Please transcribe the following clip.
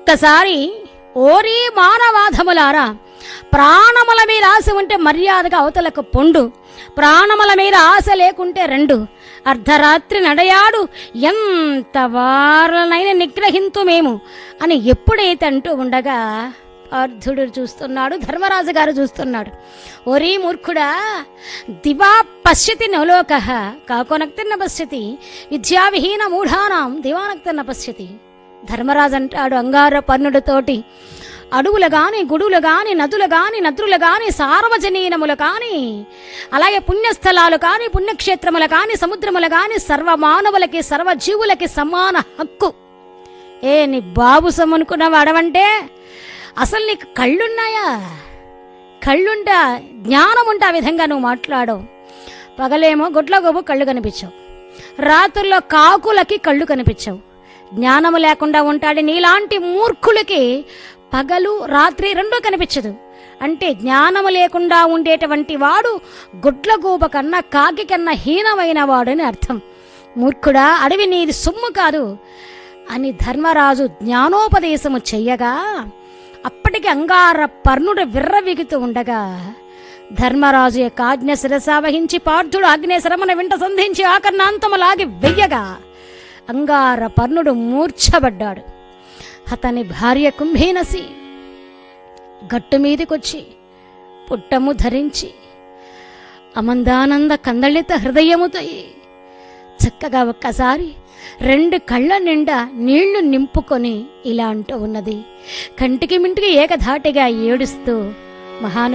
ఒక్కసారి ఓరి మానవాధములారా ప్రాణముల మీద ఆశ ఉంటే మర్యాదగా అవతలకు పొండు ప్రాణముల మీద ఆశ లేకుంటే రెండు అర్ధరాత్రి నడయాడు ఎంత వారనైనా నిగ్రహింతు మేము అని ఎప్పుడైతే అంటూ ఉండగా అర్ధుడు చూస్తున్నాడు ధర్మరాజు గారు చూస్తున్నాడు ఓరీ మూర్ఖుడా దివా పశ్యతి నలోక కాకోనక్తిన్న పశ్యతి విద్యావిహీన మూఢానాం దివానక్తిన్న పశ్యతి ధర్మరాజు అంటాడు అంగార పర్ణుడితోటి అడవులు గాని గుడులు గాని నదులు గాని నదులు గాని సార్వజనీనములు కాని అలాగే పుణ్యస్థలాలు కాని పుణ్యక్షేత్రములు కాని సముద్రములు కాని సర్వ మానవులకి సర్వ జీవులకి సమాన హక్కు ఏ నీ బాబు సొమ్మనుకున్నావు అడవంటే అసలు నీకు కళ్ళున్నాయా కళ్ళుంటా జ్ఞానం ఉంటే ఆ విధంగా నువ్వు మాట్లాడవు పగలేమో గొడ్లగోబు కళ్ళు కనిపించవు రాత్రుల్లో కాకులకి కళ్ళు కనిపించవు జ్ఞానము లేకుండా ఉంటాడు నీలాంటి మూర్ఖులకి పగలు రాత్రి రెండూ కనిపించదు అంటే జ్ఞానము లేకుండా ఉండేటువంటి వాడు గుడ్లగూబ కన్నా కాకి కన్నా హీనమైన వాడని అర్థం మూర్ఖుడా అడవి నీది సొమ్ము కాదు అని ధర్మరాజు జ్ఞానోపదేశము చెయ్యగా అప్పటికి అంగార పర్ణుడు విర్రవిగుతూ ఉండగా ధర్మరాజు యొక్క ఆజ్ఞ శిరస వహించి పార్థుడు ఆగ్నేశరమన వెంట సంధించి ఆకర్ణాంతము లాగి వెయ్యగా అంగార పర్ణుడు మూర్ఛబడ్డాడు అతని భార్య కుంభీనసి గట్టు మీదకొచ్చి పుట్టము ధరించి అమందానంద కందళిత హృదయముతో చక్కగా ఒక్కసారి రెండు కళ్ళ నిండా నీళ్లు నింపుకొని ఇలా అంటూ ఉన్నది కంటికి మింటికి ఏకధాటిగా ఏడుస్తూ మహాను